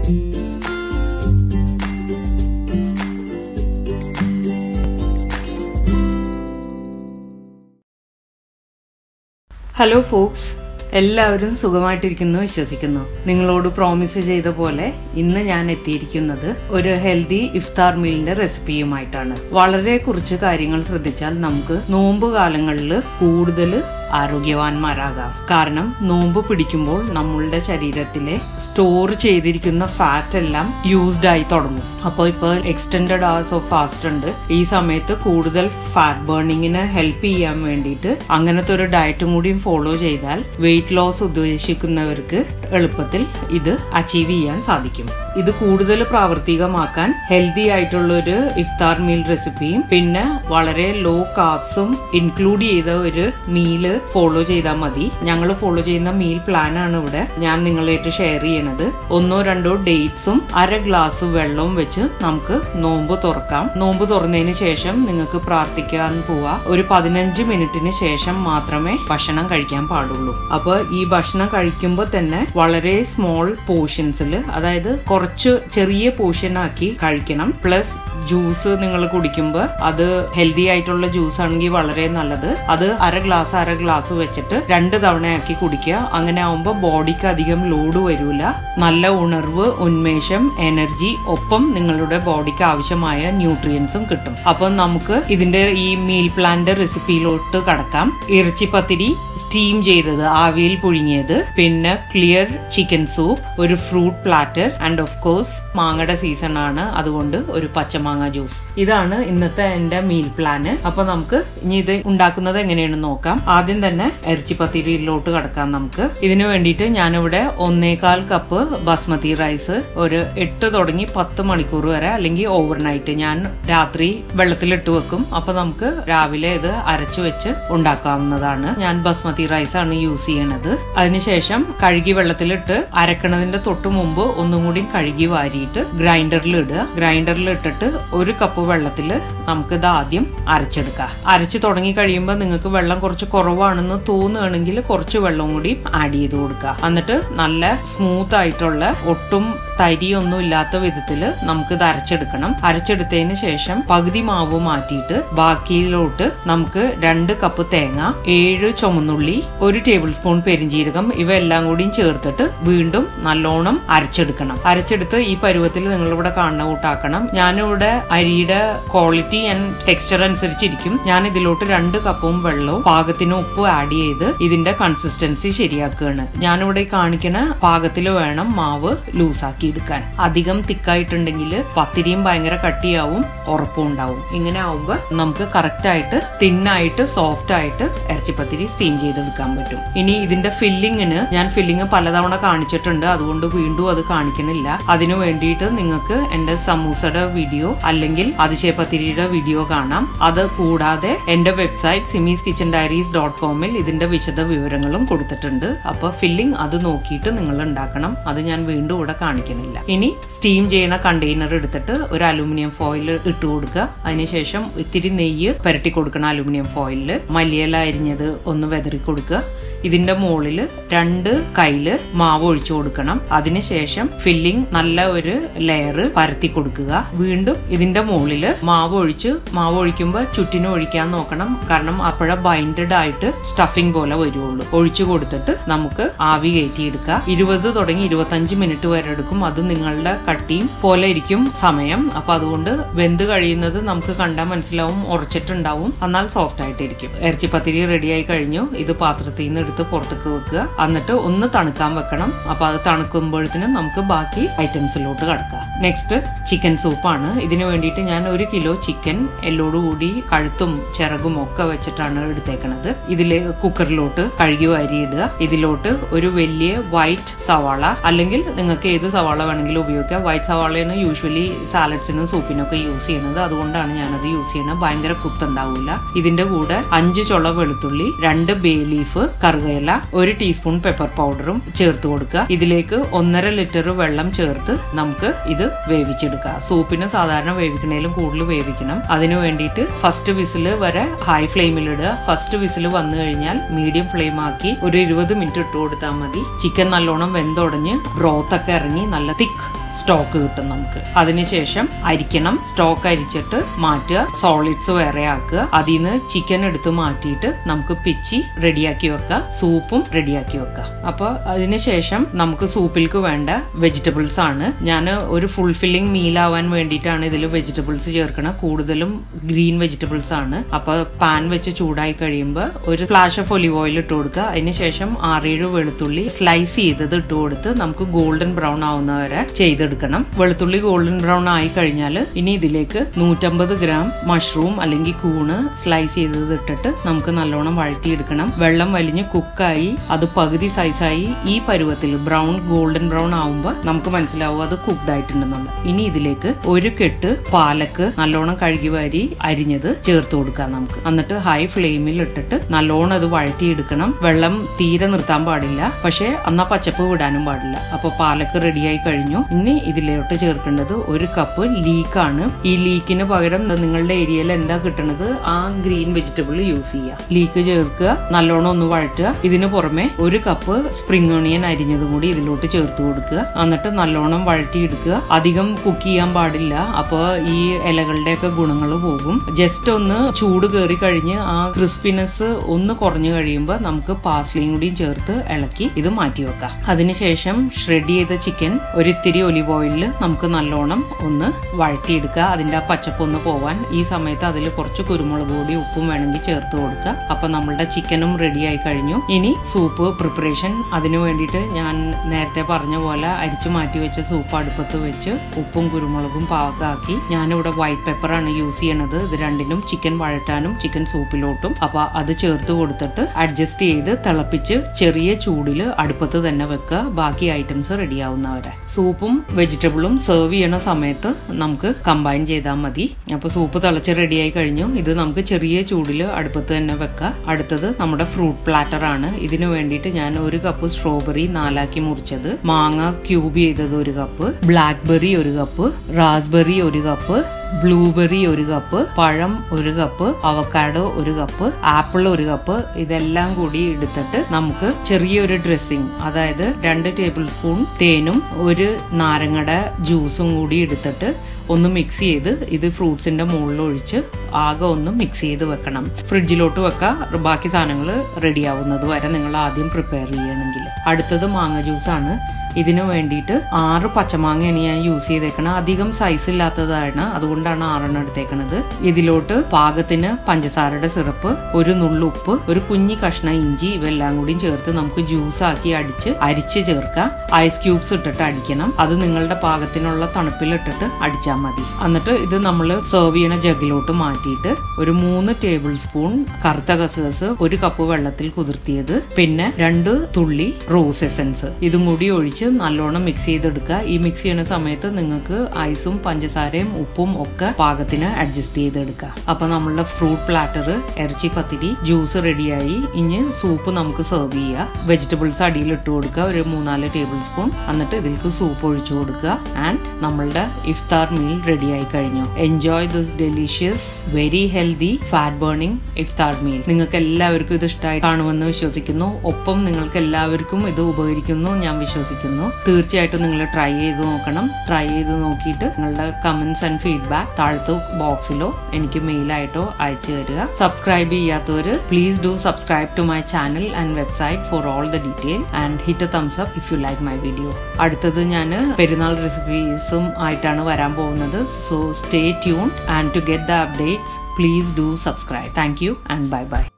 hello Fox എല്ലാവരും സുഖമായിട്ടിരിക്കുന്നു വിശ്വസിക്കുന്നു നിങ്ങളോട് പ്രോമിസ് ചെയ്ത പോലെ ഇന്ന് ഞാൻ എത്തിയിരിക്കുന്നത് ഒരു ഹെൽത്തി ഇഫ്താർ മീലിന്റെ റെസിപ്പിയുമായിട്ടാണ് വളരെ കുറച്ച് കാര്യങ്ങൾ ശ്രദ്ധിച്ചാൽ നമുക്ക് നോമ്പ് കാലങ്ങളിൽ കൂടുതൽ ആരോഗ്യവാന്മാരാകാം കാരണം നോമ്പ് പിടിക്കുമ്പോൾ നമ്മളുടെ ശരീരത്തിലെ സ്റ്റോർ ചെയ്തിരിക്കുന്ന ഫാറ്റ് എല്ലാം യൂസ്ഡ് ആയി തുടങ്ങും അപ്പോൾ ഇപ്പോൾ എക്സ്റ്റെൻഡഡ് അവേഴ്സ് ഓഫ് ഫാസ്റ്റ് ഉണ്ട് ഈ സമയത്ത് കൂടുതൽ ഫാറ്റ് ബേണിങ്ങിന് ഹെൽപ്പ് ചെയ്യാൻ വേണ്ടിയിട്ട് അങ്ങനത്തെ ഒരു ഡയറ്റും കൂടിയും ഫോളോ ചെയ്താൽ വെയിറ്റ് ലോസ് ഉദ്ദേശിക്കുന്നവർക്ക് എളുപ്പത്തിൽ ഇത് അച്ചീവ് ചെയ്യാൻ സാധിക്കും ഇത് കൂടുതൽ പ്രാവർത്തികമാക്കാൻ ഹെൽത്തി ആയിട്ടുള്ള ഒരു ഇഫ്താർ മീൽ റെസിപ്പിയും പിന്നെ വളരെ ലോ കാർബ്സും ഇൻക്ലൂഡ് ചെയ്ത ഒരു മീല് ഫോളോ ചെയ്താൽ മതി ഞങ്ങൾ ഫോളോ ചെയ്യുന്ന മീൽ പ്ലാൻ ആണ് ഇവിടെ ഞാൻ നിങ്ങളായിട്ട് ഷെയർ ചെയ്യണത് ഒന്നോ രണ്ടോ ഡേറ്റ്സും അര ഗ്ലാസ് വെള്ളവും വെച്ച് നമുക്ക് നോമ്പ് തുറക്കാം നോമ്പ് തുറന്നതിന് ശേഷം നിങ്ങൾക്ക് പ്രാർത്ഥിക്കാൻ പോവാ ഒരു പതിനഞ്ച് മിനിറ്റിന് ശേഷം മാത്രമേ ഭക്ഷണം കഴിക്കാൻ പാടുള്ളൂ അപ്പോൾ ഈ ഭക്ഷണം കഴിക്കുമ്പോൾ തന്നെ വളരെ സ്മോൾ പോർഷൻസിൽ അതായത് കുറച്ച് ചെറിയ പോർഷൻ ആക്കി കഴിക്കണം പ്ലസ് ജ്യൂസ് നിങ്ങൾ കുടിക്കുമ്പോൾ അത് ഹെൽത്തി ആയിട്ടുള്ള ജ്യൂസ് ആണെങ്കിൽ വളരെ നല്ലത് അത് അര ഗ്ലാസ് അര ഗ്ലാസ് വെച്ചിട്ട് രണ്ട് തവണയാക്കി കുടിക്കുക അങ്ങനെ ആവുമ്പോൾ ബോഡിക്ക് അധികം ലോഡ് വരൂല നല്ല ഉണർവ് ഉന്മേഷം എനർജി ഒപ്പം നിങ്ങളുടെ ബോഡിക്ക് ആവശ്യമായ ന്യൂട്രിയൻസും കിട്ടും അപ്പം നമുക്ക് ഇതിന്റെ ഈ മീൽ പ്ലാന്റെ റെസിപ്പിയിലോട്ട് കടക്കാം ഇറച്ചിപ്പത്തിരി സ്റ്റീം ചെയ്തത് ആവിയിൽ പുഴുങ്ങിയത് പിന്നെ ക്ലിയർ ചിക്കൻ സൂപ്പ് ഒരു fruit platter and of course മാങ്ങയുടെ സീസൺ ആണ് അതുകൊണ്ട് ഒരു പച്ചമാങ്ങ ജ്യൂസ് ഇതാണ് ഇന്നത്തെ എന്റെ മീൽ പ്ലാന് അപ്പൊ നമുക്ക് ഇനി ഇത് ഉണ്ടാക്കുന്നത് എങ്ങനെയാണെന്ന് നോക്കാം ആദ്യം തന്നെ ഇറച്ചിപ്പത്തിരിയിലോട്ട് കടക്കാം നമുക്ക് ഇതിനു വേണ്ടിയിട്ട് ഞാനിവിടെ ഒന്നേകാൽ കപ്പ് ബസ്മതി റൈസ് ഒരു എട്ട് തുടങ്ങി പത്ത് മണിക്കൂർ വരെ അല്ലെങ്കിൽ ഓവർനൈറ്റ് ഞാൻ രാത്രി വെള്ളത്തിലിട്ട് വെക്കും അപ്പൊ നമുക്ക് രാവിലെ ഇത് അരച്ചു വെച്ച് ഉണ്ടാക്കാവുന്നതാണ് ഞാൻ ബസ്മതി റൈസ് ആണ് യൂസ് ചെയ്യണത് അതിനുശേഷം കഴുകി വെള്ളത്തിലിട്ട് അരക്കണതിന്റെ തൊട്ട് മുമ്പ് ഒന്നും കൂടി കഴുകി വാരിയിട്ട് ഗ്രൈൻഡറിൽ ഇടുക ഗ്രൈൻഡറിൽ ഇട്ടിട്ട് ഒരു കപ്പ് വെള്ളത്തിൽ നമുക്ക് ഇത് ആദ്യം അരച്ചെടുക്കാം അരച്ച് തുടങ്ങി കഴിയുമ്പോൾ നിങ്ങൾക്ക് വെള്ളം കുറച്ച് കുറവാണെന്ന് തോന്നുകയാണെങ്കിൽ കുറച്ച് വെള്ളം കൂടി ആഡ് ചെയ്ത് കൊടുക്കുക എന്നിട്ട് നല്ല സ്മൂത്ത് ആയിട്ടുള്ള ഒട്ടും തരിയൊന്നും ഇല്ലാത്ത വിധത്തിൽ നമുക്ക് ഇത് അരച്ചെടുക്കണം അരച്ചെടുത്തതിന് ശേഷം പകുതി മാവ് മാറ്റിയിട്ട് ബാക്കിയിലോട്ട് നമുക്ക് രണ്ട് കപ്പ് തേങ്ങ ഏഴ് ചുമന്നുള്ളി ഒരു ടേബിൾ സ്പൂൺ പെരിഞ്ചീരകം ഇവ എല്ലാം കൂടിയും ചേർത്തിട്ട് വീണ്ടും നല്ലോണം അരച്ചെടുക്കണം അരച്ചെടുത്ത് ഈ പരുവത്തിൽ നിങ്ങൾ ഇവിടെ കാണുന്ന കൂട്ടാക്കണം ഞാനിവിടെ അരിയുടെ ക്വാളിറ്റി ആൻഡ് ടെക്സ്ചർ അനുസരിച്ചിരിക്കും ഞാൻ ഇതിലോട്ട് രണ്ട് കപ്പും വെള്ളവും പാകത്തിന് ഉപ്പ് ആഡ് ചെയ്ത് ഇതിന്റെ കൺസിസ്റ്റൻസി ശരിയാക്കുകയാണ് ഞാനിവിടെ ഈ കാണിക്കണ പാകത്തിൽ വേണം മാവ് ലൂസാക്കി എടുക്കാൻ അധികം തിക്കായിട്ടുണ്ടെങ്കിൽ പത്തിരിയും ഭയങ്കര കട്ടിയാവും ഉറപ്പും ഉണ്ടാവും ഇങ്ങനെ ആവുമ്പോൾ നമുക്ക് കറക്റ്റ് ആയിട്ട് തിന്നായിട്ട് സോഫ്റ്റ് ആയിട്ട് ഇറച്ചിപ്പത്തിരി സ്റ്റീം ചെയ്തെടുക്കാൻ പറ്റും ഇനി ഇതിന്റെ ഫില്ലിങ്ങിന് ഞാൻ ഫില്ലിങ് പലതവണ കാണിച്ചിട്ടുണ്ട് അതുകൊണ്ട് വീണ്ടും അത് കാണിക്കണില്ല അതിനു വേണ്ടിയിട്ട് നിങ്ങൾക്ക് എന്റെ സമൂസയുടെ വീഡിയോ അല്ലെങ്കിൽ അതിശയപത്തിരിയുടെ വീഡിയോ കാണാം അത് കൂടാതെ എന്റെ website Simi's kitchen diaries dot കോമിൽ ഇതിന്റെ വിശദ വിവരങ്ങളും കൊടുത്തിട്ടുണ്ട് അപ്പൊ ഫില്ലിംഗ് അത് നോക്കിയിട്ട് നിങ്ങൾ ഉണ്ടാക്കണം അത് ഞാൻ വീണ്ടും ഇവിടെ കാണിക്കുന്നില്ല ഇനി സ്റ്റീം ചെയ്യണ കണ്ടെയ്നർ എടുത്തിട്ട് ഒരു അലുമിനിയം ഫോയിൽ ഇട്ട് കൊടുക്കുക അതിനുശേഷം ഇത്തിരി നെയ്യ് പുരട്ടി കൊടുക്കണം അലുമിനിയം ഫോയിലിൽ മല്ലിയില അരിഞ്ഞത് ഒന്ന് വെതറി കൊടുക്കുക ഇതിന്റെ മുകളിൽ രണ്ട് കയ്യില് മാവ് ഒഴിച്ചു കൊടുക്കണം അതിനുശേഷം ഫില്ലിംഗ് നല്ല ഒരു ലെയർ പരത്തി കൊടുക്കുക വീണ്ടും ഇതിന്റെ മുകളിൽ മാവ് ഒഴിച്ച് മാവ് ഒഴിക്കുമ്പോൾ ചുറ്റിനും ഒഴിക്കാൻ നോക്കണം കാരണം അപ്പോഴ ബൈൻഡഡ് ആയിട്ട് സ്റ്റഫിംഗ് പോലെ വരുള്ളൂ ഒഴിച്ചു കൊടുത്തിട്ട് നമുക്ക് ആവി കയറ്റിയെടുക്കുക ഇരുപത് തുടങ്ങി ഇരുപത്തഞ്ച് മിനിറ്റ് വരെ എടുക്കും അത് നിങ്ങളുടെ കട്ടിയും പോലെ ഇരിക്കും സമയം അപ്പൊ അതുകൊണ്ട് വെന്ത് കഴിയുന്നത് നമുക്ക് കണ്ടാൽ മനസ്സിലാവും ഉറച്ചിട്ടുണ്ടാവും എന്നാൽ സോഫ്റ്റ് ആയിട്ടിരിക്കും ഇറച്ചിപ്പത്തിരി റെഡിയായി കഴിഞ്ഞു ഇത് പാത്രത്തിൽ നിന്ന് എടുത്ത് പുറത്തേക്ക് വെക്കുക എന്നിട്ട് ഒന്ന് തണുക്കാൻ വെക്കണം അപ്പൊ അത് തണുക്കുമ്പോഴത്തേനും നമുക്ക് ബാക്കി ഐറ്റംസിലോട്ട് കടക്കാം നെക്സ്റ്റ് ചിക്കൻ സൂപ്പാണ് ഇതിനു വേണ്ടിയിട്ട് ഞാൻ ഒരു കിലോ ചിക്കൻ എല്ലോടുകൂടി കഴുത്തും ചിറകും ഒക്കെ വെച്ചിട്ടാണ് എടുത്തേക്കണത് ഇതില് കുക്കറിലോട്ട് കഴുകി വാരിയിടുക ഇതിലോട്ട് ഒരു വലിയ വൈറ്റ് സവാള അല്ലെങ്കിൽ നിങ്ങൾക്ക് ഏത് സവാള വേണമെങ്കിലും ഉപയോഗിക്കാം വൈറ്റ് സവാളയാണ് യൂഷ്വലി സാലഡ്സിനും സൂപ്പിനൊക്കെ യൂസ് ചെയ്യുന്നത് അതുകൊണ്ടാണ് ഞാനത് യൂസ് ചെയ്യുന്നത് ഭയങ്കര കുത്തുണ്ടാവില്ല ഇതിന്റെ കൂടെ അഞ്ച് ചുള വെളുത്തുള്ളി രണ്ട് ബേ ലീഫ് കറുകയില ഒരു ടീസ്പൂൺ പെപ്പർ പൗഡറും ചേർത്ത് കൊടുക്കുക ഇതിലേക്ക് ഒന്നര ലിറ്റർ വെള്ളം ചേർത്ത് നമുക്ക് ഇത് വേവിച്ചെടുക്കുക സൂപ്പിന് സാധാരണ വേവിക്കണേലും കൂടുതൽ വേവിക്കണം അതിനു വേണ്ടിയിട്ട് ഫസ്റ്റ് വിസിൽ വരെ ഹൈ ഫ്ലെയിമിൽ ഇടുക ഫസ്റ്റ് വിസിൽ വന്നു കഴിഞ്ഞാൽ മീഡിയം ഫ്ലെയിം ആക്കി ഒരു ഇരുപത് മിനിറ്റ് ഇട്ട് കൊടുത്താൽ മതി ചിക്കൻ നല്ലോണം വെന്തുടഞ്ഞ് ബ്രോത്ത് ഒക്കെ ഇറങ്ങി നല്ല തിക്ക് സ്റ്റോക്ക് കിട്ടും നമുക്ക് അതിനുശേഷം അരിക്കണം സ്റ്റോക്ക് അരിച്ചിട്ട് മാറ്റുക സോളിഡ്സ് വേറെ ആക്കുക അതിൽ നിന്ന് ചിക്കൻ എടുത്ത് മാറ്റിയിട്ട് നമുക്ക് പിച്ചി റെഡിയാക്കി വെക്കുക സൂപ്പും റെഡിയാക്കി വെക്കുക അപ്പൊ അതിനുശേഷം നമുക്ക് സൂപ്പിലേക്ക് വേണ്ട വെജിറ്റബിൾസ് ആണ് ഞാൻ ഒരു ഫുൾഫില്ലിംഗ് മീൽ ആവാൻ വേണ്ടിയിട്ടാണ് ഇതിൽ വെജിറ്റബിൾസ് ചേർക്കണം കൂടുതലും ഗ്രീൻ വെജിറ്റബിൾസ് ആണ് അപ്പൊ പാൻ വെച്ച് ചൂടായി കഴിയുമ്പോൾ ഒരു ഫ്ലാഷ് ഓഫ് ഒലിവ് ഓയിൽ ഇട്ട് കൊടുക്കുക അതിനുശേഷം ആറേഴ് വെളുത്തുള്ളി സ്ലൈസ് ചെയ്തത് ഇട്ട് കൊടുത്ത് നമുക്ക് ഗോൾഡൻ ബ്രൗൺ ആവുന്നവരെ ചെയ്തെടുക്കണം വെളുത്തുള്ളി ഗോൾഡൻ ബ്രൗൺ ആയി കഴിഞ്ഞാൽ ഇനി ഇതിലേക്ക് നൂറ്റമ്പത് ഗ്രാം മഷ്റൂം അല്ലെങ്കിൽ കൂണ് സ്ലൈസ് ചെയ്തത് ഇട്ടിട്ട് നമുക്ക് നല്ലോണം വഴറ്റിയെടുക്കണം വെള്ളം വലിഞ്ഞ് കുക്കായി അത് പകുതി സൈസായി ഈ പരുവത്തിൽ ബ്രൗൺ ഗോൾഡൻ ബ്രൗൺ ആവുമ്പോൾ നമുക്ക് മനസ്സിലാവും അത് കുക്ക്ഡ് ആയിട്ടുണ്ടെന്നുള്ളത് ഇനി ഇതിലേക്ക് ഒരു കെട്ട് പാലക്ക് നല്ലോണം കഴുകി വാരി അരിഞ്ഞത് ചേർത്ത് കൊടുക്കാം നമുക്ക് എന്നിട്ട് ഹൈ ഫ്ലെയിമിൽ ഇട്ടിട്ട് നല്ലോണം അത് വഴറ്റിയെടുക്കണം വെള്ളം തീരെ നിർത്താൻ പാടില്ല പക്ഷെ എന്നാ പച്ചപ്പ് വിടാനും പാടില്ല അപ്പൊ പാലക്ക് റെഡിയായി കഴിഞ്ഞു ഇനി ഇതിലോട്ട് ചേർക്കേണ്ടത് ഒരു കപ്പ് ലീക്കാണ് ഈ ലീക്കിന് പകരം നിങ്ങളുടെ ഏരിയയിൽ എന്താ കിട്ടണത് ആ ഗ്രീൻ വെജിറ്റബിൾ യൂസ് ചെയ്യുക ലീക്ക് ചേർക്കുക നല്ലോണം ഒന്ന് വഴറ്റുക ഇതിന് പുറമെ ഒരു കപ്പ് സ്പ്രിംഗ് ഓണിയൻ അരിഞ്ഞതും കൂടി ഇതിലോട്ട് ചേർത്ത് കൊടുക്കുക എന്നിട്ട് നല്ലോണം വഴറ്റിയെടുക്കുക അധികം കുക്ക് ചെയ്യാൻ പാടില്ല അപ്പോൾ ഈ ഇലകളുടെയൊക്കെ ഗുണങ്ങൾ പോകും ജസ്റ്റ് ഒന്ന് ചൂട് കയറി കഴിഞ്ഞ് ആ ക്രിസ്പിനെസ് ഒന്ന് കുറഞ്ഞു കഴിയുമ്പോൾ നമുക്ക് പാസ്ലിയും കൂടിയും ചേർത്ത് ഇളക്കി ഇത് മാറ്റി വെക്കാം അതിനുശേഷം ഷ്രെഡ് ചെയ്ത ചിക്കൻ ഒരിത്തിരി ഒലിവ് ഓയിലിൽ നമുക്ക് നല്ലോണം ഒന്ന് വഴറ്റിയെടുക്കുക അതിന്റെ ആ പച്ചപ്പ് ഒന്ന് പോവാൻ ഈ സമയത്ത് അതിൽ കുറച്ച് കുരുമുളക് പൊടി ഉപ്പും വേണമെങ്കിൽ ചേർത്ത് കൊടുക്കുക അപ്പൊ നമ്മളുടെ ചിക്കനും റെഡി ആയി കഴിഞ്ഞു ഇനി സൂപ്പ് പ്രിപ്പറേഷൻ അതിനു വേണ്ടിയിട്ട് ഞാൻ നേരത്തെ പറഞ്ഞ പോലെ അരിച്ചു മാറ്റി വെച്ച സൂപ്പ് അടുപ്പത്ത് വെച്ച് ഉപ്പും കുരുമുളകും പാകാക്കി ഞാനിവിടെ വൈറ്റ് പെപ്പറാണ് യൂസ് ചെയ്യണത് ഇത് രണ്ടിനും ചിക്കൻ വഴറ്റാനും ചിക്കൻ സൂപ്പിലോട്ടും അപ്പൊ അത് ചേർത്ത് കൊടുത്തിട്ട് അഡ്ജസ്റ്റ് ചെയ്ത് തിളപ്പിച്ച് ചെറിയ ചൂടിൽ അടുപ്പത്ത് തന്നെ വെക്കുക ബാക്കി ഐറ്റംസ് റെഡി ആവുന്നവരെ സൂപ്പും വെജിറ്റബിളും സെർവ് ചെയ്യണ സമയത്ത് നമുക്ക് കമ്പൈൻ ചെയ്താൽ മതി അപ്പൊ സൂപ്പ് തിളച്ച് റെഡിയായി കഴിഞ്ഞു ഇത് നമുക്ക് ചെറിയ ചൂടിൽ അടുപ്പത്ത് തന്നെ വെക്കാം അടുത്തത് നമ്മുടെ ഫ്രൂട്ട് പ്ലാറ്റർ ആണ് ഇതിനു വേണ്ടിയിട്ട് ഞാൻ ഒരു കപ്പ് സ്ട്രോബെറി നാലാക്കി മുറിച്ചത് മാങ്ങ ക്യൂബ് ചെയ്തത് ഒരു കപ്പ് ബ്ലാക്ക്ബെറി ഒരു കപ്പ് റാസ്ബെറി ഒരു കപ്പ് ബ്ലൂബെറി ഒരു കപ്പ് പഴം ഒരു കപ്പ് അവക്കാഡോ ഒരു കപ്പ് ആപ്പിൾ ഒരു കപ്പ് ഇതെല്ലാം കൂടി എടുത്തിട്ട് നമുക്ക് ചെറിയൊരു ഡ്രസ്സിങ് അതായത് രണ്ട് ടേബിൾ സ്പൂൺ തേനും ഒരു നാരങ്ങയുടെ ജ്യൂസും കൂടി എടുത്തിട്ട് ഒന്ന് മിക്സ് ചെയ്ത് ഇത് ഫ്രൂട്ട്സിന്റെ മുകളിൽ ഒഴിച്ച് ആകെ ഒന്ന് മിക്സ് ചെയ്ത് വെക്കണം ഫ്രിഡ്ജിലോട്ട് വെക്കുക ബാക്കി സാധനങ്ങൾ റെഡി ആവുന്നത് വരെ നിങ്ങൾ ആദ്യം പ്രിപ്പയർ ചെയ്യണമെങ്കിൽ അടുത്തത് മാങ്ങ ജ്യൂസാണ് ഇതിനു വേണ്ടിയിട്ട് ആറ് പച്ചമാങ്ങയാണ് ഞാൻ യൂസ് ചെയ്തേക്കണത് അധികം സൈസ് ഇല്ലാത്തതാണ് അതുകൊണ്ടാണ് ആറെണ്ണം എടുത്തേക്കണത് ഇതിലോട്ട് പാകത്തിന് പഞ്ചസാരയുടെ സിറപ്പ് ഒരു നുള്ളുപ്പ് ഒരു കുഞ്ഞി കഷ്ണം ഇഞ്ചി ഇവെല്ലാം കൂടി ചേർത്ത് നമുക്ക് ജ്യൂസ് ആക്കി അടിച്ച് അരിച്ച് ചേർക്കാം ഐസ് ക്യൂബ്സ് ഇട്ടിട്ട് അടിക്കണം അത് നിങ്ങളുടെ പാകത്തിനുള്ള തണുപ്പിലിട്ടിട്ട് അടിച്ചാൽ മതി എന്നിട്ട് ഇത് നമ്മൾ സെർവ് ചെയ്യണ ജഗിലോട്ട് മാറ്റിയിട്ട് ഒരു മൂന്ന് ടേബിൾ സ്പൂൺ കറുത്ത കസകസ് ഒരു കപ്പ് വെള്ളത്തിൽ കുതിർത്തിയത് പിന്നെ രണ്ട് തുള്ളി റോസ് എസൻസ് ഇതും കൂടി ഒഴിച്ച് നല്ലോണം മിക്സ് ചെയ്തെടുക്കുക ഈ മിക്സ് ചെയ്യുന്ന സമയത്ത് നിങ്ങൾക്ക് ഐസും പഞ്ചസാരയും ഉപ്പും ഒക്കെ പാകത്തിന് അഡ്ജസ്റ്റ് ചെയ്തെടുക്കുക അപ്പൊ നമ്മളുടെ ഫ്രൂട്ട് പ്ലാറ്റർ ഇറച്ചി പത്തിരി ജ്യൂസ് റെഡിയായി ഇനി സൂപ്പ് നമുക്ക് സെർവ് ചെയ്യുക വെജിറ്റബിൾസ് അടിയിൽ ഇട്ട് കൊടുക്കുക ഒരു മൂന്നാല് ടേബിൾ സ്പൂൺ എന്നിട്ട് ഇതിലേക്ക് സൂപ്പ് ഒഴിച്ചു കൊടുക്കുക ആൻഡ് നമ്മളുടെ ഇഫ്താർ മീൽ റെഡിയായി കഴിഞ്ഞു enjoy this delicious very healthy fat burning iftar meal നിങ്ങൾക്ക് എല്ലാവർക്കും ഇത് ഇഷ്ടമായി കാണുമെന്ന് വിശ്വസിക്കുന്നു ഒപ്പം നിങ്ങൾക്ക് എല്ലാവർക്കും ഇത് ഉപകരിക്കുന്നു ഞാൻ വിശ്വസിക്കുന്നു തീർച്ചയായിട്ടും നിങ്ങൾ ട്രൈ ചെയ്ത് നോക്കണം ട്രൈ ചെയ്ത് നോക്കിയിട്ട് നിങ്ങളുടെ കമന്റ്സ് ആൻഡ് ഫീഡ്ബാക്ക് താഴത്ത് ബോക്സിലോ എനിക്ക് മെയിലായിട്ടോ അയച്ചു തരിക സബ്സ്ക്രൈബ് ചെയ്യാത്തവർ please do subscribe to my channel and website for all the detail and hit thumbs up if you like my video അടുത്തത് ഞാൻ പെരുന്നാൾ റെസിപ്പീസും ആയിട്ടാണ് വരാൻ പോകുന്നത് so stay tune and to get the updates please do subscribe thank you and bye by